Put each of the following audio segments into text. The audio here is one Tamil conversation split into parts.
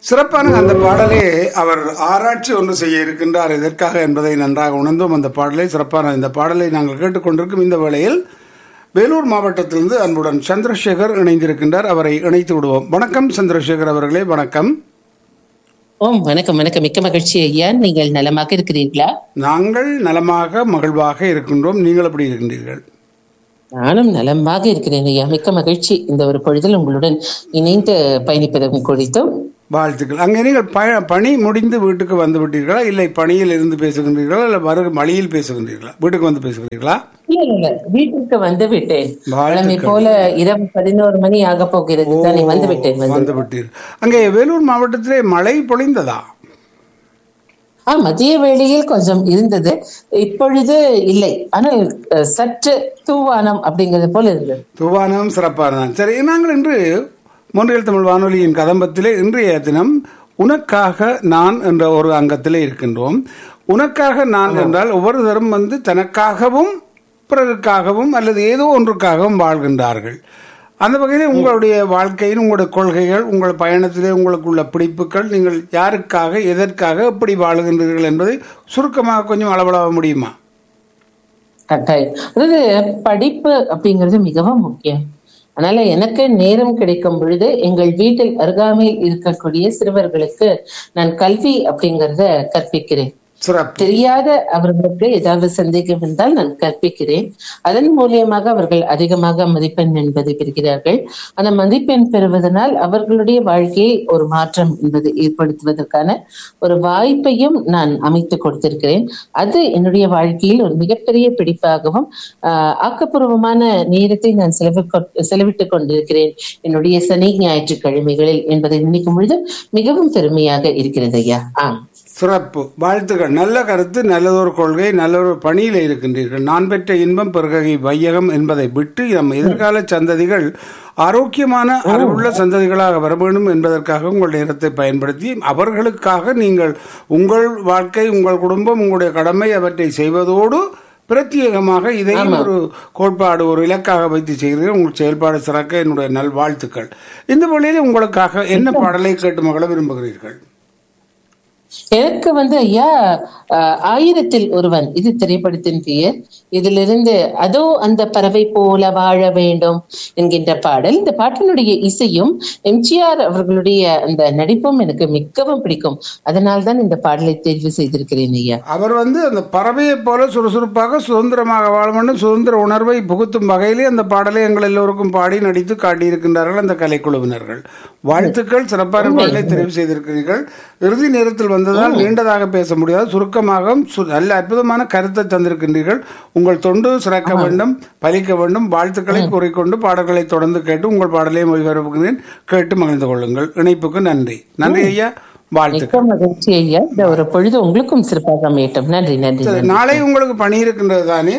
சிறப்பான அந்த பாடலே அவர் ஆராய்ச்சி ஒன்று செய்ய இருக்கின்றார் எதற்காக என்பதை நன்றாக உணர்ந்தோம் அந்த பாடலை சிறப்பான இந்த பாடலை நாங்கள் கேட்டுக்கொண்டிருக்கும் இந்த வேளையில் வேலூர் மாவட்டத்திலிருந்து அன்புடன் சந்திரசேகர் இணைந்திருக்கின்றார் அவரை இணைத்து விடுவோம் வணக்கம் சந்திரசேகர் அவர்களே வணக்கம் ஓம் வணக்கம் வணக்கம் மிக்க மகிழ்ச்சி ஐயா நீங்கள் நலமாக இருக்கிறீர்களா நாங்கள் நலமாக மகிழ்வாக இருக்கின்றோம் நீங்கள் எப்படி இருக்கின்றீர்கள் நானும் நலமாக இருக்கிறேன் ஐயா மிக்க மகிழ்ச்சி இந்த ஒரு பொழுதில் உங்களுடன் இணைந்து பயணிப்பதும் குறித்தும் வாழ்த்துக்கள் அங்கே நீங்கள் ப- பணி முடிந்து வீட்டுக்கு வந்து விட்டீர்களா இல்லை பணியில் இருந்து பேசுகின்றீர்களா இல்லை வரு மழையில் பேசுகின்றீர்களா வீட்டுக்கு வந்து பேசுகிறீர்களா இல்ல இல்ல வந்து வந்து விட்டேன் வாழ்த்துக்கள். வழமை போல இரவு பதினோரு மணி ஆக போகிறது தானே வந்து விட்டேன் வந்து வந்து விட்டீர்கள் அங்கே வேலூர் மாவட்டத்திலே மழை பொழிந்ததா ஆ மதிய வேளையில் கொஞ்சம் இருந்தது இப்பொழுது இல்லை ஆனால் அஹ், சற்று தூவானம் அப்படிங்கிறது போல இருந்தது துவானம் சிறப்பானதான் சரி நாங்கள் இன்று மொன்றியல் தமிழ் வானொலியின் கதம்பத்திலே இன்றைய தினம் உனக்காக நான் என்ற ஒரு அங்கத்திலே இருக்கின்றோம் உனக்காக நான் என்றால் ஒவ்வொருத்தரும் வந்து தனக்காகவும் பிறருக்காகவும் அல்லது ஏதோ ஒன்றுக்காகவும் வாழ்கின்றார்கள் அந்த வகையில் உங்களுடைய வாழ்க்கையின் உங்களுடைய கொள்கைகள் உங்கள் பயணத்திலே உங்களுக்குள்ள பிடிப்புகள் நீங்கள் யாருக்காக எதற்காக எப்படி வாழுகின்றீர்கள் என்பதை சுருக்கமாக கொஞ்சம் அளவலாக முடியுமா கட்டாயம் அதாவது படிப்பு அப்படிங்கிறது மிகவும் முக்கியம் அதனால எனக்கு நேரம் கிடைக்கும் பொழுது எங்கள் வீட்டில் அருகாமையில் இருக்கக்கூடிய சிறுவர்களுக்கு நான் கல்வி அப்படிங்கறத கற்பிக்கிறேன் சிறப்பு தெரியாத அவர்களுக்கு ஏதாவது சந்தேகம் இருந்தால் நான் கற்பிக்கிறேன் அதன் மூலியமாக அவர்கள் அதிகமாக மதிப்பெண் என்பதை பெறுகிறார்கள் அந்த மதிப்பெண் பெறுவதனால் அவர்களுடைய வாழ்க்கையை ஒரு மாற்றம் என்பது ஏற்படுத்துவதற்கான ஒரு வாய்ப்பையும் நான் அமைத்து கொடுத்திருக்கிறேன் அது என்னுடைய வாழ்க்கையில் ஒரு மிகப்பெரிய பிடிப்பாகவும் ஆஹ், ஆக்கப்பூர்வமான நேரத்தை நான் செலவு செலவிட்டுக் கொண்டிருக்கிறேன் என்னுடைய சனி ஞாயிற்றுக்கிழமைகளில் என்பதை நினைக்கும் பொழுது மிகவும் பெருமையாக இருக்கிறது ஐயா ஆம் சிறப்பு வாழ்த்துக்கள் நல்ல கருத்து நல்லதொரு கொள்கை நல்லொரு பணியில் இருக்கின்றீர்கள் நான் பெற்ற இன்பம் பிறகை வையகம் என்பதை விட்டு நம் எதிர்கால சந்ததிகள் ஆரோக்கியமான அறிவுள்ள சந்ததிகளாக வர வேண்டும் என்பதற்காக உங்கள் நேரத்தை பயன்படுத்தி அவர்களுக்காக நீங்கள் உங்கள் வாழ்க்கை உங்கள் குடும்பம் உங்களுடைய கடமை அவற்றை செய்வதோடு பிரத்யேகமாக இதையும் ஒரு கோட்பாடு ஒரு இலக்காக வைத்து செய்கிறீர்கள் உங்கள் செயல்பாடு சிறக்க என்னுடைய நல்வாழ்த்துக்கள் இந்த வழியில் உங்களுக்காக என்ன பாடலை கேட்டு மகள விரும்புகிறீர்கள் எனக்கு வந்து ஐயா ஆஹ், ஆயிரத்தில் ஒருவன் இது திரைப்படத்தின் பெயர் இதிலிருந்து அதோ அந்த பறவை போல வாழ வேண்டும் என்கின்ற பாடல் இந்த பாட்டினுடைய இசையும் எம்ஜிஆர் அவர்களுடைய அந்த நடிப்பும் எனக்கு மிகவும் பிடிக்கும் அதனால்தான் இந்த பாடலை தேர்வு செய்திருக்கிறேன் ஐயா அவர் வந்து அந்த பறவையைப் போல சுறுசுறுப்பாக சுதந்திரமாக வாழ வேண்டும் சுதந்திர உணர்வை புகுத்தும் வகையிலே அந்த பாடலை எங்கள் எல்லோருக்கும் பாடி நடித்து காட்டியிருக்கின்றார்கள் அந்த கலைக்குழுவினர்கள் வாழ்த்துக்கள் சிறப்பான பாடலை தெரிவு செய்திருக்கிறீர்கள் இறுதி நேரத்தில் வந்ததால் நீண்டதாக பேச முடியாது சுருக்கமாக சு- நல்ல அற்புதமான கருத்தை தந்திருக்கின்றீர்கள் உங்கள் தொண்டு சிறக்க வேண்டும் பலிக்க வேண்டும் வாழ்த்துக்களை கூறிக்கொண்டு பாடல்களை தொடர்ந்து கேட்டு உங்கள் பாடலையும் ஒளிபரப்புகிறேன் கேட்டு மகிழ்ந்து கொள்ளுங்கள் இணைப்புக்கு நன்றி நன்றி ஐயா வாழ்த்துக்கள் மிக்க மகிழ்ச்சி ஐயா இந்த ஒரு பொழுது உங்களுக்கும் சிறப்பாக அமையட்டும் நன்றி நன்றி சரி, நாளை உங்களுக்கு பணி இருக்கின்றது தானே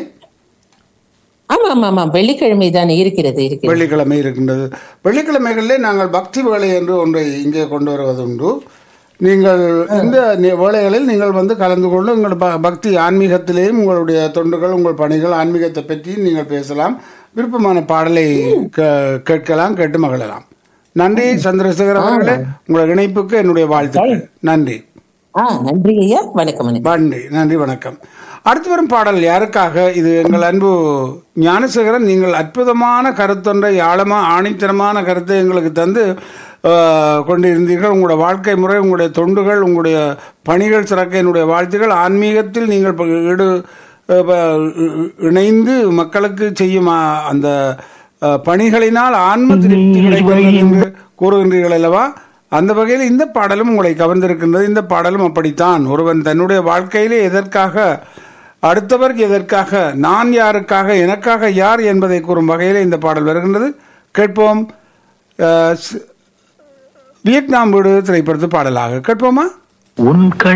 ஆமா ஆமா ஆமா வெள்ளிக்கிழமை தானே இருக்கிறது இருக்கிறது வெள்ளிக்கிழமை இருக்கின்றது வெள்ளிக்கிழமைகளிலே நாங்கள் பக்தி வேலை என்று ஒன்றை இங்கே கொண்டு வருவதுண்டு நீங்கள் இந்த நி- வேளைகளில் நீங்கள் வந்து கலந்து கொண்டு உங்கள் ப- பக்தி ஆன்மீகத்திலேயும் உங்களுடைய தொண்டுகள் உங்கள் பணிகள் ஆன்மீகத்தை பற்றி நீங்கள் பேசலாம் விருப்பமான பாடலை கே- கேட்கலாம் கேட்டு மகிழலாம் நன்றி சந்திரசேகர் அவர்களே உங்கள் இணைப்புக்கு என்னுடைய வாழ்த்துக்கள் நன்றி ஆ நன்றி ஐயா வணக்கம் வணக்கம் நன்றி நன்றி வணக்கம் அடுத்து வரும் பாடல் யாருக்காக இது எங்கள் அன்பு ஞானசேகரன் நீங்கள் அற்புதமான கருத்தொன்றை ஆழமா ஆணித்தனமான கருத்தை எங்களுக்கு தந்து ஆஹ், கொண்டிருந்தீர்கள் உங்களுடைய வாழ்க்கை முறை உங்களுடைய தொண்டுகள் உங்களுடைய பணிகள் சிறக்க என்னுடைய வாழ்த்துகள் ஆன்மீகத்தில் நீங்கள் ப- ஈடு அஹ், ப- இ- இணைந்து மக்களுக்கு செய்யும் ஆ, அந்த அஹ், பணிகளினால் ஆன்ம திருப்தி கிடைக்கிறது என்று கூறுகின்றீர்கள் அல்லவா அந்த வகையில் இந்த பாடலும் உங்களை கவர்ந்திருக்கின்றது இந்த பாடலும் அப்படித்தான் ஒருவன் தன்னுடைய வாழ்க்கையிலே எதற்காக அடுத்தவருக்கு எதற்காக நான் யாருக்காக எனக்காக யார் என்பதை கூறும் வகையிலே இந்த பாடல் வருகின்றது கேட்போம் அஹ், ஸ்- வியட்நாம் வீடு திரைப்படத்து பாடலாக கேட்போமா உன் கண்